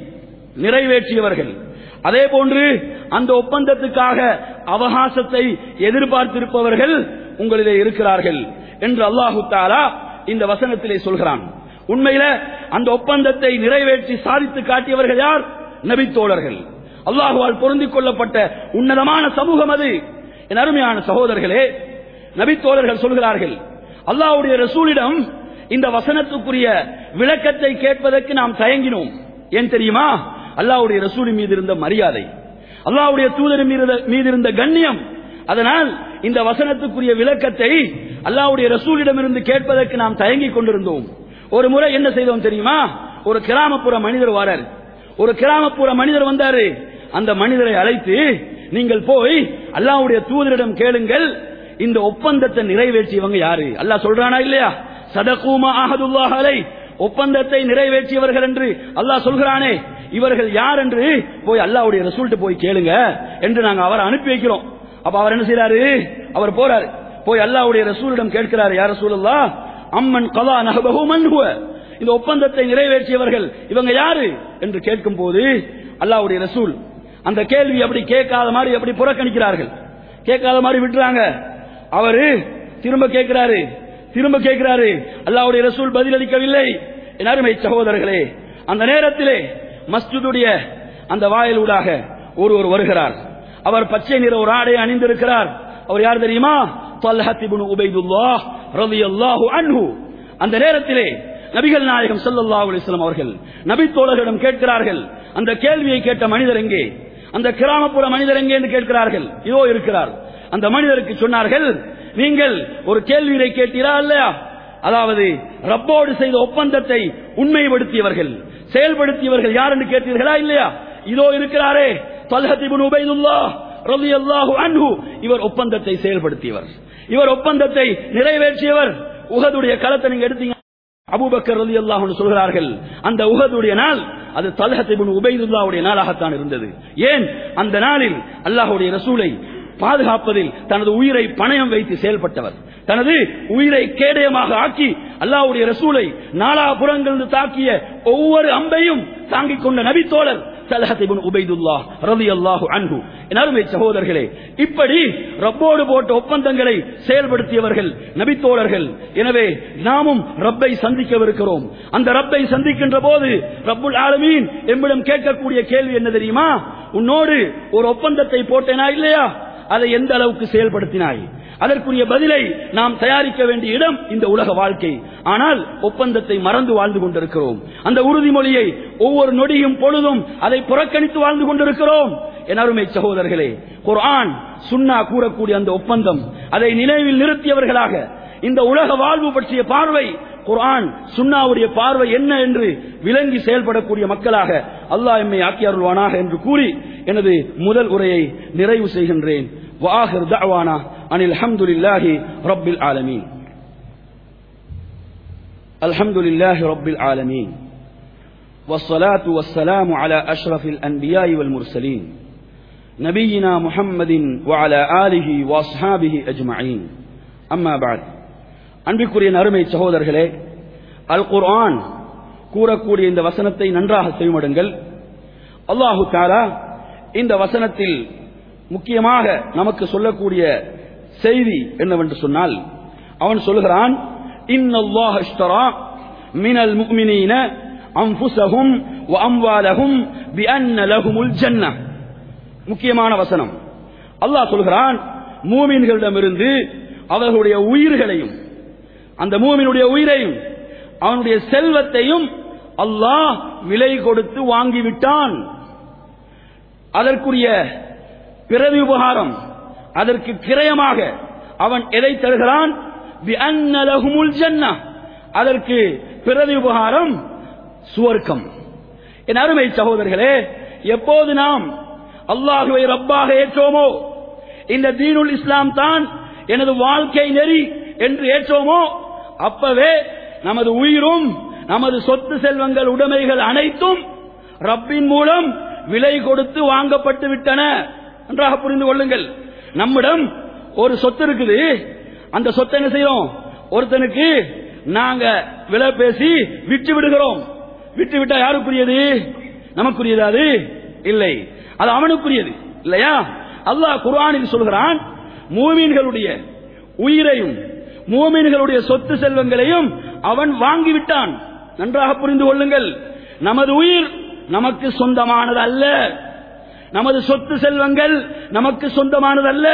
நிறைவேற்றியவர்கள் அதே போன்று அந்த ஒப்பந்தத்துக்காக அவகாசத்தை எதிர்பார்த்திருப்பவர்கள் உங்களிலே இருக்கிறார்கள் என்று அல்லாஹு தாலா இந்த வசனத்திலே சொல்கிறான் உண்மையில அந்த ஒப்பந்தத்தை நிறைவேற்றி சாதித்து காட்டியவர்கள் யார் நபித்தோழர்கள் அல்லாஹுவால் பொருந்திக் கொள்ளப்பட்ட உன்னதமான சமூகம் அது என் அருமையான சகோதரர்களே நபித்தோழர்கள் சொல்கிறார்கள் அல்லாஹ்வுடைய ரசூலிடம் இந்த வசனத்துக்குரிய விளக்கத்தை கேட்பதற்கு நாம் தயங்கினோம் ஏன் தெரியுமா அல்லாஹ்வுடைய ரசூலின் மீது இருந்த மரியாதை அல்லாஹ்வுடைய தூதரின் மீது- மீது இருந்த கண்ணியம் அதனால் இந்த வசனத்துக்குரிய விளக்கத்தை அல்லாஹ்வுடைய ரசூலிடமிருந்து கேட்பதற்கு நாம் தயங்கிக் கொண்டிருந்தோம் ஒரு முறை என்ன செய்தோம் தெரியுமா ஒரு கிராமப்புற மனிதர் வாரார் ஒரு கிராமப்புற மனிதர் வந்தாரு அந்த மனிதரை அழைத்து நீங்கள் போய் அல்லாஹ்வுடைய தூதரிடம் கேளுங்கள் இந்த ஒப்பந்தத்தை நிறைவேற்றியவங்க யாரு அல்லாஹ் சொல்றானா இல்லையா சதகூமா அஹதுல்லாஹ் அலை ஒப்பந்தத்தை நிறைவேற்றியவர்கள் என்று அல்லாஹ் சொல்கிறானே இவர்கள் யார் என்று போய் அல்லாஹ்வுடைய ரசூல்ட்ட போய் கேளுங்க என்று நாங்க அவரை அனுப்பி வைக்கிறோம் அப்ப அவர் என்ன செய்யறாரு அவர் போறாரு போய் அல்லாஹ்வுடைய ரசூலிடம் கேட்கிறாரு யார் ரசூலுல்லா அம்மன் கலா நஹபஹு மன் ஹுவ இந்த ஒப்பந்தத்தை நிறைவேற்றியவர்கள் இவங்க யாரு என்று கேட்கும் போது அல்லாஹ்வுடைய ரசூல் அந்த கேள்வி அப்படி கேட்காத மாதிரி அப்படி புறக்கணிக்கிறார்கள் கேட்காத மாதிரி விட்டுறாங்க அவரு திரும்ப கேட்கிறாரு திரும்ப கேட்கிறாரு அல்லாஹ்வுடைய ரசூல் பதிலளிக்கவில்லை என் அருமை சகோதரர்களே அந்த நேரத்திலே மஸ்ஜிதுடைய அந்த வாயிலூடாக ஒருவர் வருகிறார் அவர் பச்சை நிற ஒரு ஆடை அணிந்திருக்கிறார் அவர் யார் தெரியுமா தல்ஹத் இப்னு உபைதுல்லாஹ் ரலியல்லாஹு அன்ஹு அந்த நேரத்திலே நபிகள் நாயகம் ஸல்லல்லாஹு அலைஹி வஸல்லம் அவர்கள் நபி தோழர்களிடம் கேட்கிறார்கள் அந்த கேள்வியை கேட்ட மனிதர் எங்கே அந்த கிராமப்புற மனிதர் எங்கே என்று கேட்கிறார்கள் இதோ இருக்கிறார் அந்த மனிதருக்கு சொன்னார்கள் நீங்கள் ஒரு கேள்வியை கேட்டீரா இல்லையா அதாவது ரப்போடு செய்த ஒப்பந்தத்தை உண்மைப்படுத்தியவர்கள் செயல்படுத்தியவர்கள் யார் என்று கேட்டீர்களா இல்லையா இதோ இருக்கிறாரே தல்ஹத் இப்னு உபைதுல்லாஹ் ரலியல்லாஹு அன்ஹு இவர் ஒப்பந்தத்தை செயல்படுத்தியவர் இவர் ஒப்பந்தத்தை நிறைவேற்றியவர் உஹதுடைய களத்தை நீங்க எடுத்தீங்க அபூபக்கர் ரலியல்லாஹு அன்ஹு சொல்கிறார்கள் அந்த உஹதுடைய நாள் அது தல்ஹத் இப்னு உபைதுல்லாஹ்வுடைய நாளாகத்தான் இருந்தது ஏன் அந்த நாளில் அல்லாஹ்வுடைய ரசூலை பாதுகாப்பதில் தனது உயிரை பணயம் வைத்து செயல்பட்டவர் தனது உயிரை கேடயமாக ஆக்கி அல்லாஹ்வுடைய ரசூலை நாலாபுறங்களிலிருந்து தாக்கிய ஒவ்வொரு அம்பையும் தாங்கிக் கொண்ட நபித்தோழர் தல்ஹத் இப்னு உபைதுல்லாஹ் ரலியல்லாஹு அன்ஹு என் அருமை சகோதரர்களே இப்படி ரப்போடு போட்ட ஒப்பந்தங்களை செயல்படுத்தியவர்கள் நபித்தோழர்கள் எனவே நாமும் ரப்பை சந்திக்கவிருக்கிறோம் அந்த ரப்பை சந்திக்கின்ற போது ரப்புல் ஆலமீன் எம்மிடம் கேட்கக்கூடிய கேள்வி என்ன தெரியுமா உன்னோடு ஒரு ஒப்பந்தத்தை போட்டேனா இல்லையா அதை எந்த அளவுக்கு செயல்படுத்தினாய் அதற்குரிய பதிலை நாம் தயாரிக்க வேண்டிய இடம் இந்த உலக வாழ்க்கை ஆனால் ஒப்பந்தத்தை மறந்து வாழ்ந்து கொண்டிருக்கிறோம் அந்த உறுதிமொழியை ஒவ்வொரு நொடியும் பொழுதும் அதை புறக்கணித்து வாழ்ந்து கொண்டிருக்கிறோம் என் அருமை சகோதரர்களே குர்ஆன் சுன்னா கூறக்கூடிய அந்த ஒப்பந்தம் அதை நினைவில் நிறுத்தியவர்களாக இந்த உலக வாழ்வு பற்றிய பார்வை குர்ஆன் சுன்னாவுடைய பார்வை என்ன என்று விளங்கி செயல்படக்கூடிய மக்களாக அல்லாஹ் எம்மை ஆக்கி அருள்வானாக என்று கூறி எனது முதல் உரையை நிறைவு செய்கின்றேன் வாஹிர் தஅவானா அனில் அல்ஹம்துலில்லாஹி ரப்பில் ஆலமீன் அல்ஹம்துலில்லாஹி ரப்பில் ஆலமீன் والصلاة والسلام على أشرف الأنبياء والمرسلين نبينا محمد وعلى آله وأصحابه أجمعين أما بعد அன்பிற்குரிய அருமை சகோதரர்களே அல் குர்ஆன் கூறக்கூடிய இந்த வசனத்தை நன்றாக செய்மடுங்கள் அல்லாஹு தாலா இந்த வசனத்தில் முக்கியமாக நமக்கு சொல்லக்கூடிய செய்தி என்னவென்று சொன்னால் அவன் சொல்கிறான் இன்னல்லாஹ் இஷ்தரா மினல் முஃமினீன அன்ஃபுஸஹும் வ அம்வாலஹும் பிஅன்ன லஹுமுல் ஜன்னah முக்கியமான வசனம் அல்லாஹ் சொல்கிறான் மூமின்களிடமிருந்து அவர்களுடைய உயிர்களையும் அந்த மூமினுடைய உயிரையும் அவனுடைய செல்வத்தையும் அல்லாஹ் விலை கொடுத்து வாங்கிவிட்டான் அதற்குரிய பிறவி உபகாரம் அதற்கு கிரயமாக அவன் எதை தருகிறான் பிஅன்ன லஹுமுல் ஜன்னah அதற்கு பிறவி உபகாரம் சுவர்க்கம் என் அருமை சகோதரர்களே எப்போது நாம் அல்லாஹுவை ரப்பாக ஏற்றோமோ இந்த தீனுல் இஸ்லாம் தான் எனது வாழ்க்கை நெறி என்று ஏற்றோமோ அப்பவே நமது உயிரும் நமது சொத்து செல்வங்கள் உடைமைகள் அனைத்தும் ரப்பின் மூலம் விலை கொடுத்து வாங்கப்பட்டு விட்டன நன்றாக புரிந்து கொள்ளுங்கள் நம்மிடம் ஒரு சொத்து இருக்குது அந்த சொத்தை என்ன செய்யறோம் ஒருத்தனுக்கு நாங்க விலை பேசி விட்டு விடுகிறோம் விட்டு விட்டா யாருக்குரியது நமக்குரியது அது இல்லை அது அவனுக்குரியது இல்லையா அல்லாஹ் குர்ஆனில் சொல்கிறான் மூமீன்களுடைய உயிரையும் மூமீன்களுடைய சொத்து செல்வங்களையும் அவன் வாங்கிவிட்டான் நன்றாக புரிந்து கொள்ளுங்கள் நமது உயிர் நமக்கு சொந்தமானது அல்ல நமது சொத்து செல்வங்கள் நமக்கு சொந்தமானதல்ல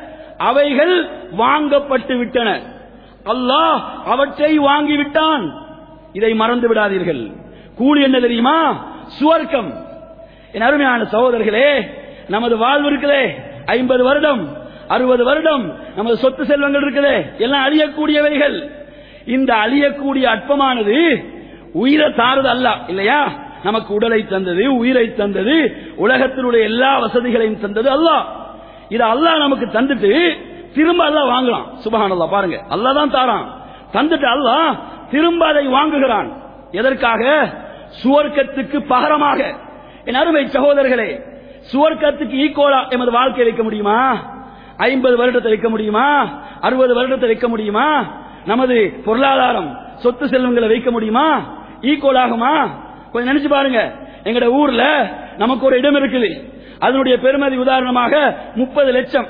அவைகள் வாங்கப்பட்டு விட்டன அல்லாஹ் அவற்றை வாங்கிவிட்டான் இதை மறந்து விடாதீர்கள் கூலி என்ன தெரியுமா சுவர்க்கம் என் அருமையான சகோதரர்களே நமது வாழ்வு இருக்குதே ஐம்பது வருடம் அறுபது வருடம் நமது சொத்து செல்வங்கள் இருக்குதே எல்லாம் அழியக்கூடியவைகள் இந்த அழியக்கூடிய அற்பமானது உயிரை தாரது அல்ல இல்லையா நமக்கு உடலை தந்தது உயிரை தந்தது உலகத்தினுடைய எல்லா வசதிகளையும் தந்தது அல்லாஹ் இது அல்லாஹ் நமக்கு தந்துட்டு திரும்ப அல்லாஹ் வாங்கலாம் சுபஹானல்லா பாருங்க அல்லாஹ் தான் தாரான் தந்துட்டு அல்லாஹ் திரும்ப அதை வாங்குகிறான் எதற்காக சுவர்க்கத்துக்கு பகரமாக என் அருமை சகோதரர்களே சுவர்க்கத்துக்கு ஈக்குவலா எமது வாழ்க்கை வைக்க முடியுமா ஐம்பது வருடத்தை வைக்க முடியுமா அறுபது வருடத்தை வைக்க முடியுமா நமது பொருளாதாரம் சொத்து செல்வங்களை வைக்க முடியுமா ஈக்குவல் ஆகுமா கொஞ்சம் நினைச்சு பாருங்க எங்கட ஊர்ல நமக்கு ஒரு இடம் இருக்குது அதனுடைய பெருமதி உதாரணமாக முப்பது லட்சம்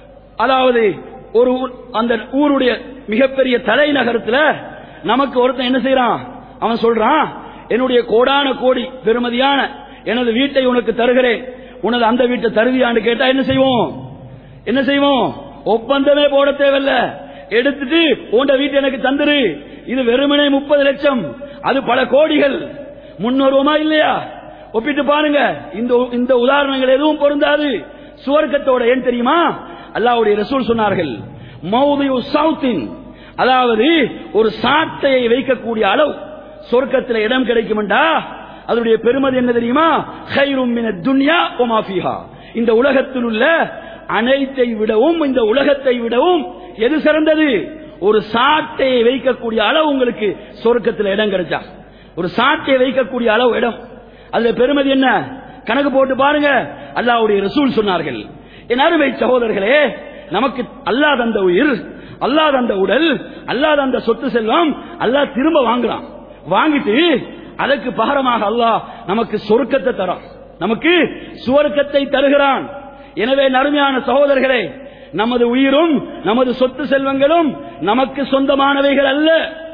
அதாவது ஒரு ஊர்- அந்த ஊருடைய மிகப்பெரிய தலைநகரத்துல நமக்கு ஒருத்தன் என்ன செய்யறான் அவன் சொல்றான் என்னுடைய கோடான கோடி பெருமதியான எனது வீட்டை உனக்கு தருகிறேன் உனது அந்த வீட்டை தருவியான்னு கேட்டா என்ன செய்வோம் என்ன செய்வோம் ஒப்பந்தமே போட தேவையில்ல எடுத்துட்டு உண்ட வீட்டை எனக்கு தந்துரு இது வெறுமனே முப்பது லட்சம் அது பல கோடிகள் முன்னோருவமா இல்லையா ஒப்பிட்டு பாருங்க இந்த இந்த உதாரணங்கள் எதுவும் பொருந்தாது சுவர்க்கத்தோட ஏன் தெரியுமா அல்லாஹ்வுடைய ரசூல் சொன்னார்கள் மௌதியு சவுத்தின் அதாவது ஒரு சாட்டையை வைக்கக்கூடிய அளவு சொர்க்கத்தில் இடம் கிடைக்கும்டா அதனுடைய பெருமதி என்ன தெரியுமா ஹைரும் மின துன்யா ஒமா ஃபீஹா இந்த உலகத்தில் உள்ள அனைத்தை விடவும் இந்த உலகத்தை விடவும் எது சிறந்தது ஒரு சாட்டையை வைக்கக்கூடிய அளவு உங்களுக்கு சொர்க்கத்தில் இடம் கிடைச்சா ஒரு சாட்டையை வைக்கக்கூடிய அளவு இடம் அதுல பெருமதி என்ன கணக்கு போட்டு பாருங்க அல்லாஹ்வுடைய ரசூல் சொன்னார்கள் என் அருமை சகோதரர்களே நமக்கு அல்லாஹ் தந்த உயிர் அல்லாஹ் தந்த உடல் அல்லாஹ் தந்த சொத்து செல்வம் அல்லாஹ் திரும்ப வாங்குறான் வாங்கிட்டு அதற்கு பகரமாக அல்லாஹ் நமக்கு சொர்க்கத்தை தரான் நமக்கு சுவர்க்கத்தை தருகிறான் எனவே நறுமையான சகோதரர்களே நமது உயிரும் நமது சொத்து செல்வங்களும் நமக்கு சொந்தமானவைகள் அல்ல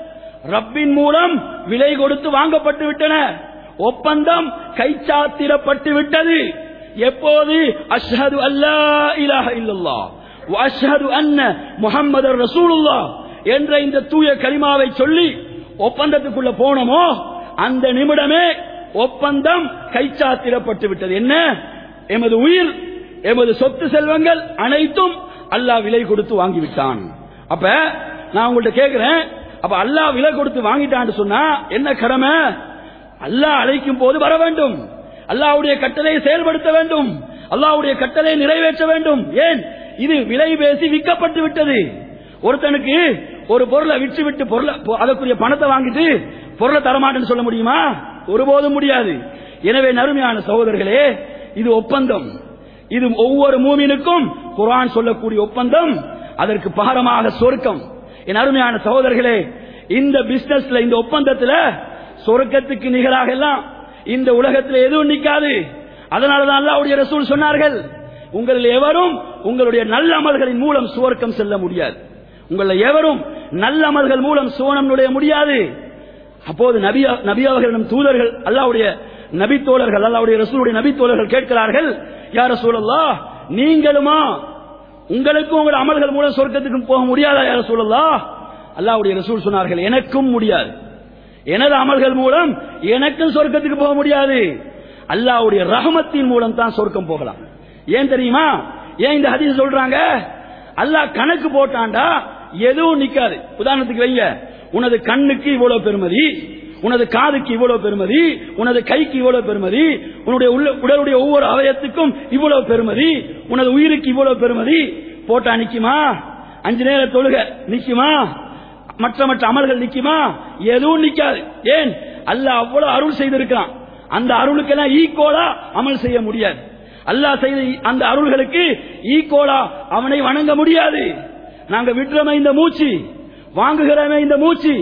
ரப்பின் மூலம் விலை கொடுத்து வாங்கப்பட்டு விட்டன ஒப்பந்தம் கைச்சாத்திடப்பட்டு விட்டது எப்போது அஷ்ஹது அல்லா இலாஹ இல்லல்லாஹ் வ அஷ்ஹது அன்ன முஹம்மதர் ரசூலுல்லாஹ் என்ற இந்த தூய கலிமாவை சொல்லி ஒப்பந்தத்துக்குள்ள போனோமோ அந்த நிமிடமே ஒப்பந்தம் கைச்சாத்திடப்பட்டு விட்டது என்ன எமது உயிர் எமது சொத்து செல்வங்கள் அனைத்தும் அல்லாஹ் விலை கொடுத்து வாங்கிவிட்டான் அப்ப நான் உங்கள்ட்ட கேட்கிறேன் அப்ப அல்லாஹ் விலை கொடுத்து வாங்கிட்டான்னு சொன்னா என்ன கடமை அல்லாஹ் அழைக்கும் போது வர வேண்டும் அல்லாஹ்வுடைய கட்டளையை செயல்படுத்த வேண்டும் அல்லாஹ்வுடைய கட்டளையை நிறைவேற்ற வேண்டும் ஏன் இது விலை பேசி விற்கப்பட்டு விட்டது ஒருத்தனுக்கு ஒரு பொருளை விற்று விட்டு பொருளை பொ- அதற்குரிய பணத்தை வாங்கிட்டு பொருளை தரமாட்டேன்னு சொல்ல முடியுமா ஒருபோதும் முடியாது எனவே நறுமையான சகோதரர்களே இது ஒப்பந்தம் இது ஒவ்வொரு மூமினுக்கும் குர்ஆன் சொல்லக்கூடிய ஒப்பந்தம் அதற்கு பகரமாக சொர்க்கம் என் அருமையான சகோதரர்களே இந்த பிசினஸ்ல இந்த ஒப்பந்தத்துல சொர்க்கத்துக்கு நிகராக எல்லாம் இந்த உலகத்தில் எதுவும் நிக்காது அதனாலதான் அல்லாஹ்வுடைய ரசூல் சொன்னார்கள் உங்களில் எவரும் உங்களுடைய நல்ல அமல்களின் மூலம் சுவர்க்கம் செல்ல முடியாது உங்களில் எவரும் நல்ல அமல்கள் மூலம் சுவனம் நுழைய முடியாது அப்போது நபி நபி அவர்களிடம் தூதர்கள் அல்லாவுடைய நபி தோழர்கள் அல்லாவுடைய ரசூலுடைய நபி தோழர்கள் கேட்கிறார்கள் யார் ரசூலல்லா நீங்களுமா உங்களுக்கும் உங்கள் அமல்கள் மூலம் சொர்க்கத்துக்கு போக முடியாதா யார் ரசூலல்லா அல்லாவுடைய ரசூல் சொன்னார்கள் எனக்கும் முடியாது எனது அமல்கள் மூலம் எனக்கும் சொர்க்கத்துக்கு போக முடியாது அல்லாவுடைய ரஹமத்தின் மூலம் தான் சொர்க்கம் போகலாம் ஏன் தெரியுமா ஏன் இந்த ஹதீஸ் சொல்றாங்க அல்லாஹ் கணக்கு போட்டாண்டா எதுவும் நிக்காது உதாரணத்துக்கு வைங்க உனது கண்ணுக்கு இவ்வளவு பெருமதி உனது காதுக்கு இவ்வளவு பெருமதி உனது கைக்கு இவ்வளவு பெருமதி உன்னுடைய உள்ள- உடலுடைய ஒவ்வொரு அவயத்துக்கும் இவ்வளவு பெருமதி உனது உயிருக்கு இவ்வளவு பெருமதி போட்டா நிக்குமா அஞ்சு நேர தொழுக நிக்குமா மற்ற மற்ற அமல்கள் நிக்குமா எதுவும் நிக்காது ஏன் அல்லாஹ் அவ்வளவு அருள் செய்திருக்கிறான் அந்த அருளுக்கெல்லாம் ஈக்குவலா அமல் செய்ய முடியாது அல்லாஹ் செய்த அந்த அருள்களுக்கு ஈக்குவலா அவனை வணங்க முடியாது நாங்க விட்டுறோமே இந்த மூச்சு வாங்குகிறோமே இந்த மூச்சு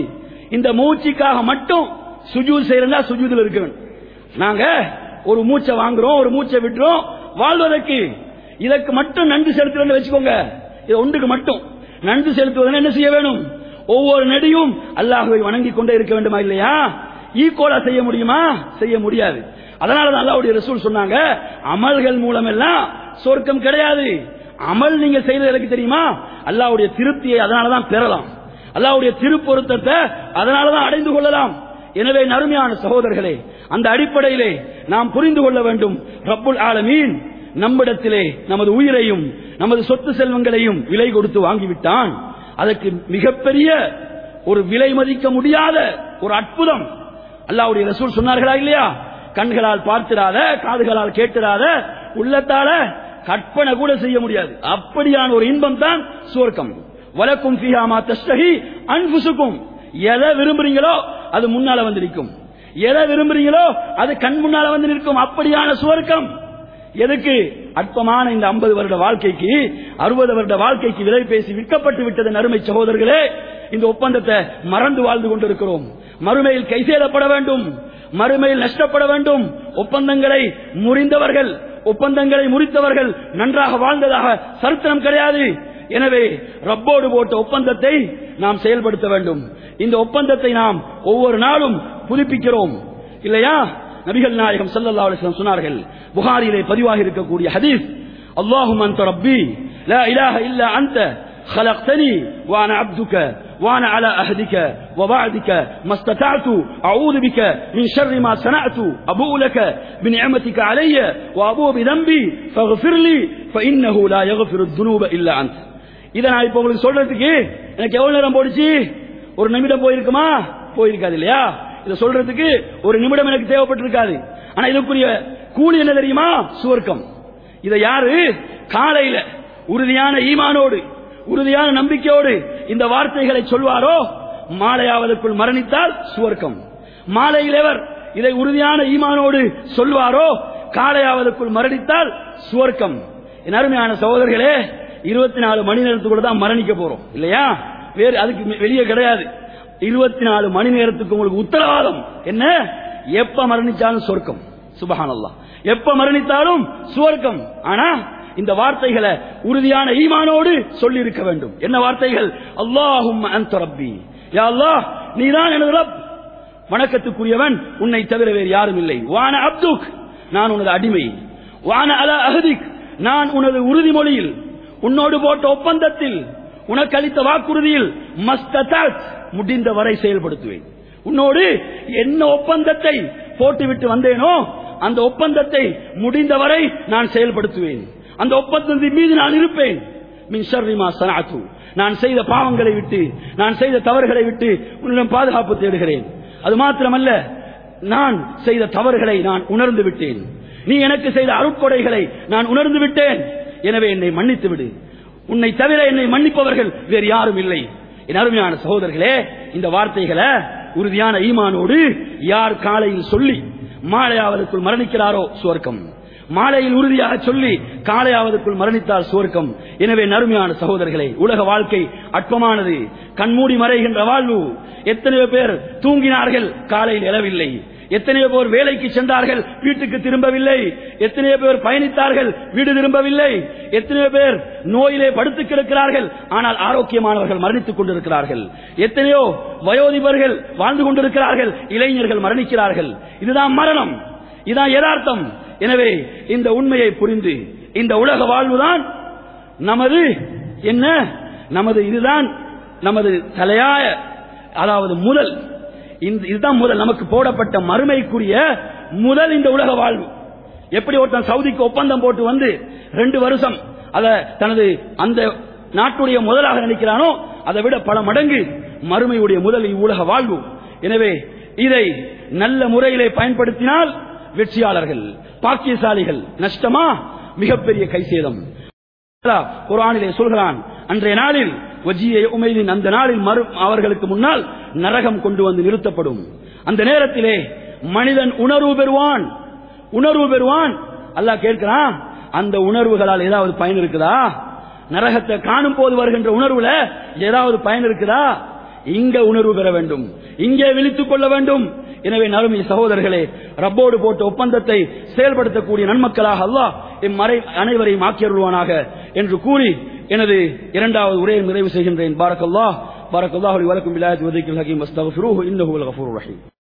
இந்த மூச்சுக்காக மட்டும் சுஜூத் செய்யறதா சுஜூதில் இருக்க வேண்டும் நாங்க ஒரு மூச்சை வாங்குறோம் ஒரு மூச்சை விட்டுறோம் வாழ்வதற்கு இதற்கு மட்டும் நன்றி செலுத்துறேன்னு வச்சுக்கோங்க இது ஒன்றுக்கு மட்டும் நன்றி செலுத்துவதற்கு என்ன செய்ய வேணும் ஒவ்வொரு நடியும் அல்லாஹுவை வணங்கி கொண்டே இருக்க வேண்டுமா இல்லையா ஈக்குவலா செய்ய முடியுமா செய்ய முடியாது அதனால தான் அல்லாஹ்வுடைய ரசூல் சொன்னாங்க அமல்கள் மூலம் எல்லாம் சொர்க்கம் கிடையாது அமல் நீங்க செய்தது எனக்கு தெரியுமா அல்லாஹ்வுடைய திருப்தியை அதனால தான் பெறலாம் அல்லாஹ்வுடைய திருப்பொருத்தத்தை அதனால தான் அடைந்து கொள்ளலாம் எனவே நறுமையான சகோதரர்களே அந்த அடிப்படையிலே நாம் புரிந்து கொள்ள வேண்டும் ரப்புல் ஆலமீன் நம்மிடத்திலே நமது உயிரையும் நமது சொத்து செல்வங்களையும் விலை கொடுத்து வாங்கிவிட்டான் அதற்கு மிகப்பெரிய ஒரு விலை மதிக்க முடியாத ஒரு அற்புதம் அல்லாஹ்வுடைய ரசூல் சொன்னார்களா இல்லையா கண்களால் பார்த்திராத காதுகளால் கேட்டிராத உள்ளத்தால கற்பனை கூட செய்ய முடியாது அப்படியான ஒரு இன்பம் தான் சுவர்க்கம் வலக்கும் ஃபிஹாமா தஸ்தஹி அன்புசுக்கும் எதை விரும்புறீங்களோ அது முன்னால வந்து நிற்கும் எதை விரும்புறீங்களோ அது கண் முன்னால வந்து நிற்கும் அப்படியான சுவர்க்கம் எதுக்கு அற்பமான இந்த ஐம்பது வருட வாழ்க்கைக்கு அறுபது வருட வாழ்க்கைக்கு விலை பேசி விற்கப்பட்டு விட்டது நறுமை சகோதரர்களே இந்த ஒப்பந்தத்தை மறந்து வாழ்ந்து கொண்டிருக்கிறோம் மறுமையில் கைசேதப்பட வேண்டும் மறுமையில் நஷ்டப்பட வேண்டும் ஒப்பந்தங்களை முறிந்தவர்கள் ஒப்பந்தங்களை முறித்தவர்கள் நன்றாக வாழ்ந்ததாக சரித்திரம் கிடையாது எனவே ரப்போடு போட்ட ஒப்பந்தத்தை நாம் செயல்படுத்த வேண்டும் இந்த ஒப்பந்தத்தை நாம் ஒவ்வொரு நாளும் புதுப்பிக்கிறோம் இல்லையா நபிகள் நாயகம் ஸல்லல்லாஹு அலைஹி வஸல்லம் சொன்னார்கள் புகாரியிலே பதிவாகி இருக்கக்கூடிய ஹதீஸ் அல்லாஹும் அன்த ரப்பி லா இலாஹ இல்லா அன்த خلقتني وانا عبدك وانا على عهدك ووعدك ما استطعت اعوذ بك من شر ما صنعت ابوء لك بنعمتك علي وابوء بذنبي فاغفر لي فانه لا يغفر الذنوب الا انت இதை நான் இப்ப உங்களுக்கு சொல்றதுக்கு எனக்கு எவ்வளவு நேரம் போடுச்சு ஒரு நிமிடம் போயிருக்குமா போயிருக்காது இல்லையா இதை சொல்றதுக்கு ஒரு நிமிடம் எனக்கு தேவைப்பட்டிருக்காது ஆனா இதுக்குரிய கூலி என்ன தெரியுமா சுவர்க்கம் இதை யாரு காலையில உறுதியான ஈமானோடு உறுதியான நம்பிக்கையோடு இந்த வார்த்தைகளை சொல்வாரோ மாலையாவதற்குள் மரணித்தால் சுவர்க்கம் மாலையிலேவர் இதை உறுதியான ஈமானோடு சொல்வாரோ காலையாவதற்குள் மரணித்தால் சுவர்க்கம் என் அருமையான சகோதரர்களே இருபத்தி நாலு மணி நேரத்துக்குள்ள தான் மரணிக்க போறோம் இல்லையா வேறு அதுக்கு வெளியே கிடையாது இருபத்தி நாலு மணி நேரத்துக்கு உங்களுக்கு உத்தரவாதம் என்ன எப்ப மரணிச்சாலும் சொர்க்கம் சுபஹானல்லா எப்ப மரணித்தாலும் சுவர்க்கம் ஆனா இந்த வார்த்தைகளை உறுதியான ஈமானோடு சொல்லி இருக்க வேண்டும் என்ன வார்த்தைகள் அல்லாஹும் அந்த ரப்பி யா அல்லாஹ் நீதான் எனது ரப் வணக்கத்துக்குரியவன் உன்னை தவிர வேறு யாரும் இல்லை வான அப்துக் நான் உனது அடிமை வான அலா அஹதிக் நான் உனது உறுதிமொழியில் உன்னோடு போட்ட ஒப்பந்தத்தில் உனக்கு அளித்த வாக்குறுதியில் மஸ்ததாத் முடிந்த வரை செயல்படுத்துவேன் உன்னோடு என்ன ஒப்பந்தத்தை போட்டுவிட்டு வந்தேனோ அந்த ஒப்பந்தத்தை முடிந்தவரை நான் செயல்படுத்துவேன் அந்த ஒப்பந்தத்தின் மீது நான் இருப்பேன் மின் ஷர்ரிமா சனாத்து நான் செய்த பாவங்களை விட்டு நான் செய்த தவறுகளை விட்டு உன்னிடம் பாதுகாப்பு தேடுகிறேன் அது மாத்திரமல்ல நான் செய்த தவறுகளை நான் உணர்ந்து விட்டேன் நீ எனக்கு செய்த அருட்கொடைகளை நான் உணர்ந்து விட்டேன் எனவே என்னை மன்னித்து விடு உன்னை தவிர என்னை மன்னிப்பவர்கள் வேறு யாரும் இல்லை என் அருமையான சகோதரர்களே இந்த வார்த்தைகளை உறுதியான ஈமானோடு யார் காலையில் சொல்லி மாலையாவதற்குள் மரணிக்கிறாரோ சுவர்க்கம் மாலையில் உறுதியாக சொல்லி காலையாவதற்குள் மரணித்தால் சுவர்க்கம் எனவே நறுமையான சகோதரர்களே உலக வாழ்க்கை அற்பமானது கண்மூடி மறைகின்ற வாழ்வு எத்தனையோ பேர் தூங்கினார்கள் காலையில் எழவில்லை எத்தனையோ பேர் வேலைக்கு சென்றார்கள் வீட்டுக்கு திரும்பவில்லை எத்தனையோ பேர் பயணித்தார்கள் வீடு திரும்பவில்லை எத்தனையோ பேர் நோயிலே படுத்து கிடக்கிறார்கள் ஆனால் ஆரோக்கியமானவர்கள் மரணித்துக் கொண்டிருக்கிறார்கள் எத்தனையோ வயோதிபர்கள் வாழ்ந்து கொண்டிருக்கிறார்கள் இளைஞர்கள் மரணிக்கிறார்கள் இதுதான் மரணம் இதுதான் யதார்த்தம் எனவே இந்த உண்மையை புரிந்து இந்த உலக வாழ்வுதான் நமது என்ன நமது இதுதான் நமது தலையாய அதாவது முதல் இந்த இதுதான் முதல் நமக்கு போடப்பட்ட மறுமைக்குரிய முதல் இந்த உலக வாழ்வு எப்படி ஒருத்தன் சவுதிக்கு ஒப்பந்தம் போட்டு வந்து ரெண்டு வருஷம் அத தனது அந்த நாட்டுடைய முதலாக நினைக்கிறானோ அதை விட பல மடங்கு மறுமையுடைய முதல் உலக வாழ்வு எனவே இதை நல்ல முறையிலே பயன்படுத்தினால் வெற்றியாளர்கள் பாக்கியசாலிகள் நஷ்டமா மிகப்பெரிய கைசேதம் குரானிலே சொல்கிறான் அன்றைய நாளில் வஜிய உமைதின் அந்த நாளில் மறு அவர்களுக்கு முன்னால் நரகம் கொண்டு வந்து நிறுத்தப்படும் அந்த நேரத்திலே மனிதன் உணர்வு பெறுவான் உணர்வு பெறுவான் அல்லாஹ் கேட்கிறான் அந்த உணர்வுகளால் ஏதாவது பயன் இருக்குதா நரகத்தை காணும் போது வருகின்ற உணர்வுல ஏதாவது பயன் இருக்குதா இங்க உணர்வு பெற வேண்டும் இங்கே விழித்துக் கொள்ள வேண்டும் எனவே நறுமை சகோதரர்களே ரப்போடு போட்ட ஒப்பந்தத்தை செயல்படுத்தக்கூடிய நன்மக்களாக அல்லாஹ் இம்மறை அனைவரையும் ஆக்கியருள்வானாக என்று கூறி எனது இரண்டாவது உரையை நிறைவு செய்கின்றேன் பாரக்கல்லாஹ் பாரக்கல்லாஹ் வலக்கும் பிலாயத் வதிக்கில் ஹகீம் அஸ்தகுஃபிரூஹு இன்னஹு அல் கஃபூர் ரஹீம்